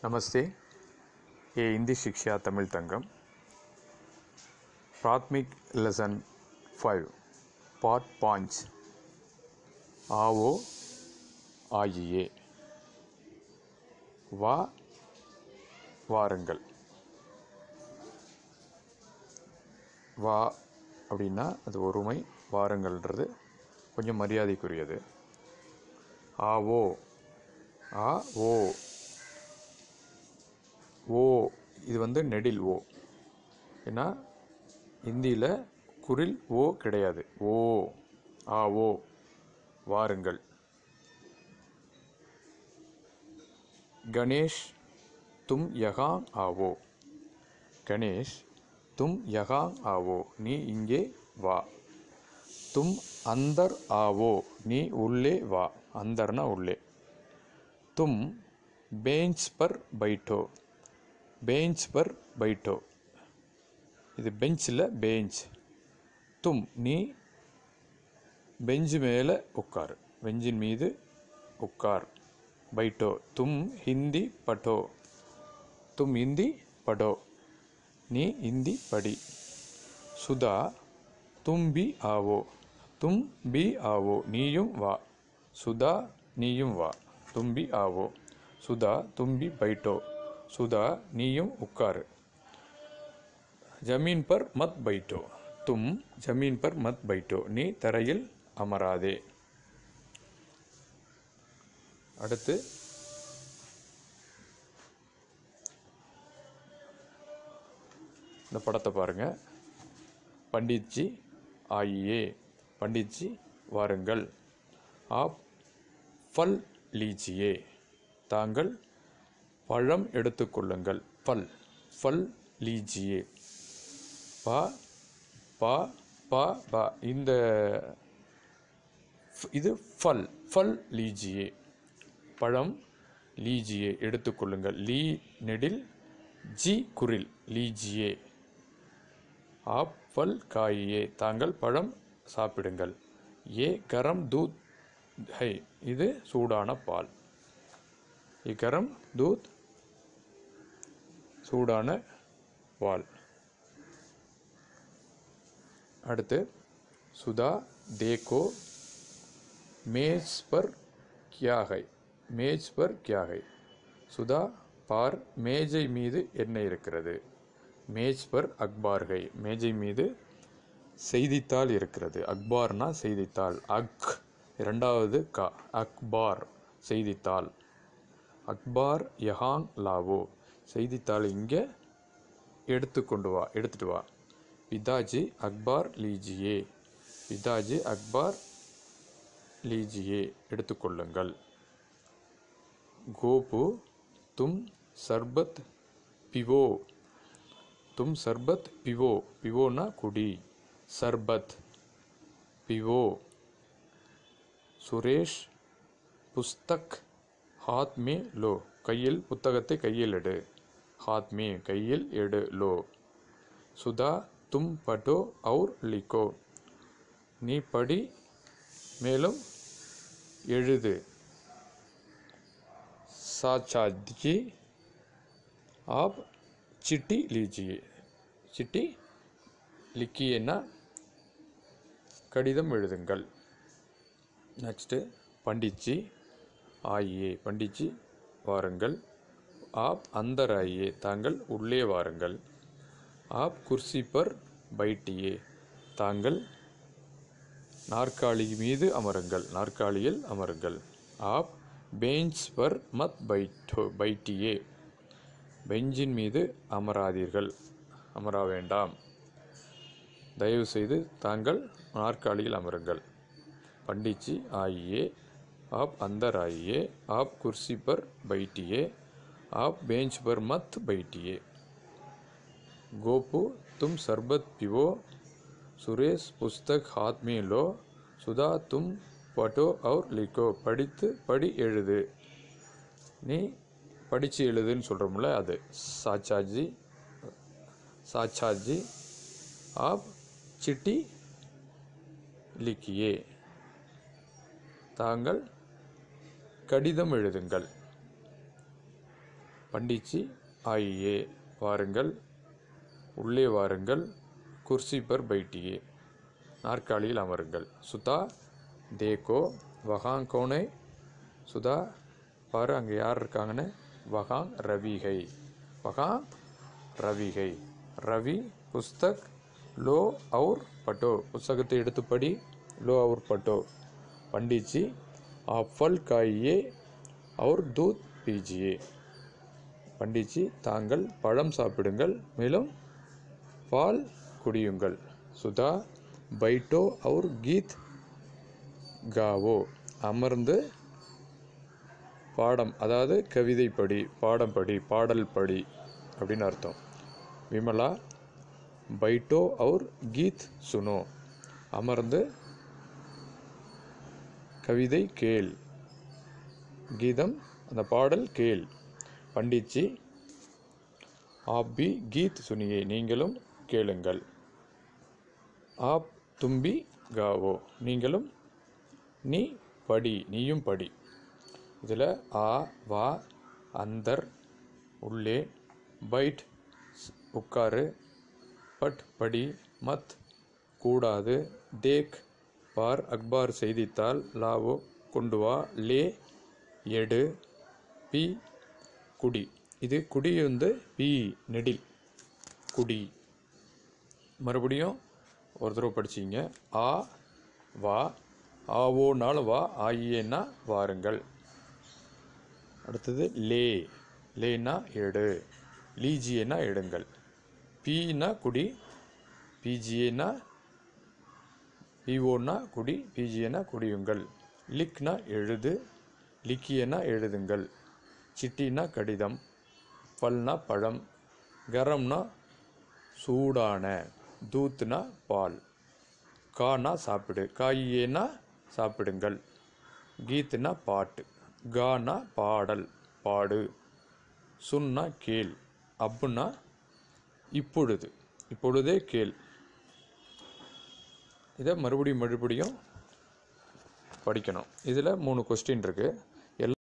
नमस्ते ये हिंदी शिक्षा तमिल तंगम प्राथमिक लेसन फाइव पार्ट पाँच आओ आइए வா வாருங்கள் வா அப்படின்னா அது ஒருமை வாருங்கள்ன்றது கொஞ்சம் மரியாதைக்குரியது ஆவோ ஆ ஓ ஓ இது வந்து நெடில் ஓ ஏன்னா இந்தியில் குரில் ஓ கிடையாது ஓ ஆ ஓ வாருங்கள் गणेश तुम यहाँ आओ கணேஷ் தும் யகா ஆவோ நீ இங்கே வா தும் அந்தர் ஆவோ நீ உள்ளே வா அந்தர்னா உள்ளே தும் பெஞ்ச் பர் பைட்டோ பெஞ்ச் பர் பைட்டோ இது பெஞ்சில் பெஞ்ச் தும் நீ பெஞ்சு மேலே உட்கார் பெஞ்சின் மீது உட்கார் बैठो तुम हिंदी पढ़ो तुम हिंदी पढ़ो நீ ஹிந்தி படி சுதா தும் பி ஆவோ தும் பி ஆவோ நீயும் வா சுதா நீயும் வா தும்பி ஆவோ சுதா தும்பி பைட்டோ சுதா நீயும் உட்காரு ஜமீன் பர் மத் பைட்டோ தும் ஜமீன் பர் மத் பைட்டோ நீ தரையில் அமராதே அடுத்து இந்த படத்தை பாருங்கள் பண்டிட்ஜி ஆயியே பண்டிட்ஜி வாருங்கள் ஆப் ஃபல் லீஜியே தாங்கள் பழம் எடுத்துக்கொள்ளுங்கள் பல் ஃபல் லீஜியே பா பா பா பா இந்த இது ஃபல் ஃபல் லீஜியே பழம் லீஜியே எடுத்துக்கொள்ளுங்கள் லீ நெடில் ஜி குரில் லீஜியே ஆப் ஃபல் காயே தாங்கள் பழம் சாப்பிடுங்கள் ஏ கரம் தூத் ஹை இது சூடான பால் இக்கரம் தூத் சூடான பால் அடுத்து சுதா தேக்கோ மேஸ் பர் கியா ஹை மேஜ் பர் கியா ஹை சுதா பார் மேஜை மீது என்ன இருக்கிறது மேஜ் பர் அக்பார்கை மேஜை மீது செய்தித்தாள் இருக்கிறது அக்பார்னா செய்தித்தாள் அக் இரண்டாவது கா அக்பார் செய்தித்தாள் அக்பார் யஹாங் லாவோ செய்தித்தாள் இங்கே எடுத்து கொண்டு வா எடுத்துட்டு வா பிதாஜி அக்பார் லீஜியே பிதாஜி அக்பார் லீஜியே எடுத்துக்கொள்ளுங்கள் கோபு தும் சர்பத் பிவோ தும் சர்பத் பிவோ பிவோனா குடி சர்பத் பிவோ சுரேஷ் புஸ்தக் ஹாத் மே லோ கையில் புத்தகத்தை கையில் எடு ஹாத் மே கையில் எடு லோ சுதா தும் பட்டோ அவுர் லிக்கோ நீ படி மேலும் எழுது साचाजी आप चिट्ठी लीजिए चिट्ठी लिखिएன்னா கடிதம் எழுதுங்கள் நெக்ஸ்ட்டு பண்டிட்ஜி ஆயியே பண்டிட்ஜி வாருங்கள் ஆப் அந்தர் ஆயியே தாங்கள் உள்ளே வாருங்கள் ஆப் குர்சி பர் பைட்டியே தாங்கள் நாற்காலி மீது அமருங்கள் நாற்காலியில் அமருங்கள் ஆப் பெஞ்ச் பர் மத் பைட்டோ பைட்டியே பெஞ்சின் மீது அமராதீர்கள் அமர வேண்டாம் தயவுசெய்து தாங்கள் நாற்காலியில் அமருங்கள் பண்டிச்சி ஆயியே ஆப் அந்தர் ஆயியே ஆப் குர்சி பர் பைட்டியே ஆப் பெஞ்ச் பர் மத் பைட்டியே கோபு தும் சர்பத் பிவோ சுரேஷ் புஸ்தக் ஹாத் में लो சுதா தும் பட்டோ அவுர் லிக்கோ படித்து படி எழுது நீ படித்து எழுதுன்னு சொல்கிறோம்ல அது சாச்சாஜி சாச்சாஜி ஆப் சிட்டி லிக்கியே தாங்கள் கடிதம் எழுதுங்கள் பண்டிச்சி ஆயியே வாருங்கள் உள்ளே வாருங்கள் குர்சி பர் பைட்டியே நாற்காலியில் அமருங்கள் சுதா தேக்கோ வகாங் கோனே சுதா பாரு அங்கே யார் இருக்காங்கன்னு வகாங் ரவிகை வகாங் ரவிகை ரவி புஸ்தக் லோ அவுர் பட்டோ புஸ்தகத்தை எடுத்து படி லோ அவுர் பட்டோ பண்டிச்சி आप फल खाइए और दूध पीजिए பண்டிச்சி தாங்கள் பழம் சாப்பிடுங்கள் மேலும் பால் குடியுங்கள் சுதா பைட்டோ அவுர் கீத் காவோ அமர்ந்து பாடம் அதாவது கவிதை படி பாடம் படி பாடல் படி அப்படின்னு அர்த்தம் விமலா பைட்டோ அவுர் கீத் சுனோ அமர்ந்து கவிதை கேள் கீதம் அந்த பாடல் கேள் பண்டிச்சி ஆப் பி கீத் சுனியே நீங்களும் கேளுங்கள் ஆப் தும்பி காவோ நீங்களும் நீ படி நீயும் படி இதில் ஆ வா அந்தர் உள்ளே பைட் ஸ்- உட்காரு பட் படி மத் கூடாது தேக் பார் அக்பார் செய்தித்தாள் லாவோ கொண்டு வா லே எடு பி குடி இது குடி வந்து பி நெடில் குடி மறுபடியும் ஒரு தடவை படிச்சிங்க ஆ வா ஆவோனால வா ஆயியேன்னா வாருங்கள் அடுத்தது லே லேனா எடு லீஜியேனா எடுங்கள் பீனா குடி பிஜிஏனா பிஓனா குடி பிஜிஏனா குடியுங்கள் லிக்னா எழுது லிக்கியனா எழுதுங்கள் சிட்டினா கடிதம் பல்னா பழம் கரம்னா சூடான தூத்துனா பால் கானா சாப்பிடு காயியேனா சாப்பிடுங்கள் கீத்துனா பாட்டு கானா பாடல் பாடு சுன்னா கேள் அப்புன்னா இப்பொழுது இப்பொழுதே கேள் இதை மறுபடியும் மறுபடியும் படிக்கணும் இதில் மூணு கொஸ்டின் இருக்குது